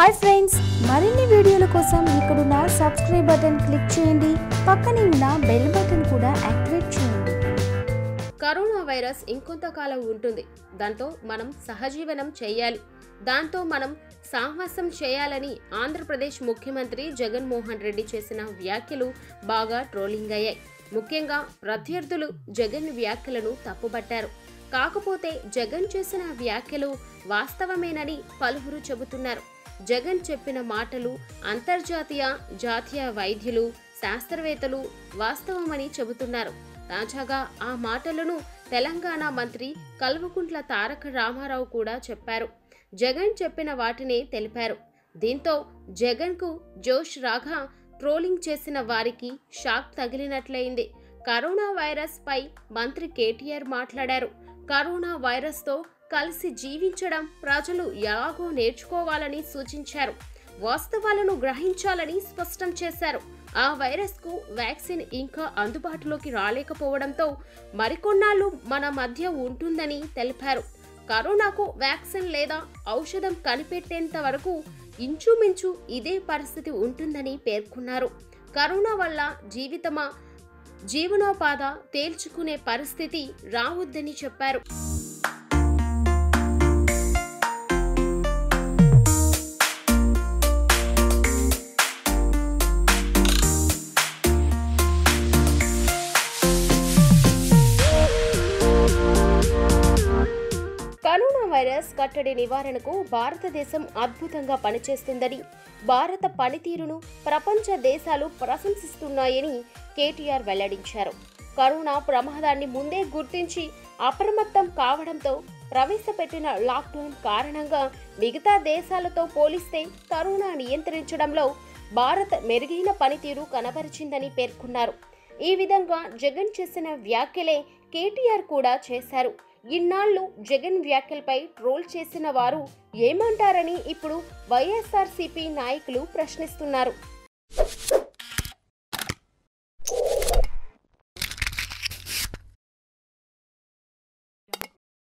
hi friends మరిన్ని వీడియోల కోసం ఇక్కడున్న సబ్స్క్రైబ్ బటన్ క్లిక్ చేయండి పక్కనే ఉన్న బెల్ బటన్ కూడా యాక్టివేట్ చేయండి కరోనా వైరస్ ఇంకొంతకాలం ఉంటుంది దాంతో మనం సహజీవనం చేయాలి దాంతో మనం సాహసం చేయాలని ఆంధ్రప్రదేశ్ ముఖ్యమంత్రి జగన్మోహన్ రెడ్డి చేసిన వ్యాఖ్యలు బాగా ట్రోలింగ్ అయ్యాయి ముఖ్యంగా ప్రత్యర్థులు జగన్ వ్యాఖ్యలను తప్పుబట్టారు కాకపోతే జగన్ చేసిన వ్యాఖ్యలు వాస్తవమేనని పలువురు చెబుతున్నారు జగన్ చెప్పిన మాటలు అంతర్జాతీయ జాతీయ వైద్యులు శాస్త్రవేత్తలు వాస్తవమని చెబుతున్నారు తాజాగా ఆ మాటలను తెలంగాణ మంత్రి కల్వకుంట్ల తారక రామారావు కూడా చెప్పారు జగన్ చెప్పిన వాటినే తెలిపారు దీంతో జగన్కు జోష్ రాగా ట్రోలింగ్ చేసిన వారికి షాక్ తగిలినట్లయింది కరోనా వైరస్ పై మంత్రి కేటీఆర్ మాట్లాడారు కరోనా వైరస్తో కలిసి జీవించడం ప్రజలు ఎలాగో నేర్చుకోవాలని సూచించారు వాస్తవాలను గ్రహించాలని స్పష్టం చేశారు ఆ వైరస్కు వ్యాక్సిన్ ఇంకా అందుబాటులోకి రాలేకపోవడంతో మరికొన్నాళ్ళు మన మధ్య ఉంటుందని తెలిపారు కరోనాకు వ్యాక్సిన్ లేదా ఔషధం కనిపెట్టేంత వరకు ఇంచుమించు ఇదే పరిస్థితి ఉంటుందని పేర్కొన్నారు కరోనా వల్ల జీవితమా జీవనోపాధ తేల్చుకునే పరిస్థితి రావద్దని చెప్పారు కరోనా వైరస్ కట్టడి నివారణకు భారతదేశం అద్భుతంగా పనిచేస్తుందని భారత పనితీరును ప్రపంచ దేశాలు ప్రశంసిస్తున్నాయని కేటీఆర్ వెల్లడించారు కరోనా ప్రమాదాన్ని ముందే గుర్తించి అప్రమత్తం కావడంతో ప్రవేశపెట్టిన లాక్డౌన్ కారణంగా మిగతా దేశాలతో పోలిస్తే కరోనా నియంత్రించడంలో భారత్ మెరుగైన పనితీరు కనబరిచిందని పేర్కొన్నారు ఈ విధంగా జగన్ చేసిన వ్యాఖ్యలే కేటీఆర్ కూడా చేశారు ఇన్నాళ్లు జగన్ వ్యాఖ్యలపై ట్రోల్ చేసిన వారు ఏమంటారని ఇప్పుడు వైఎస్ఆర్సీపీ నాయకులు ప్రశ్నిస్తున్నారు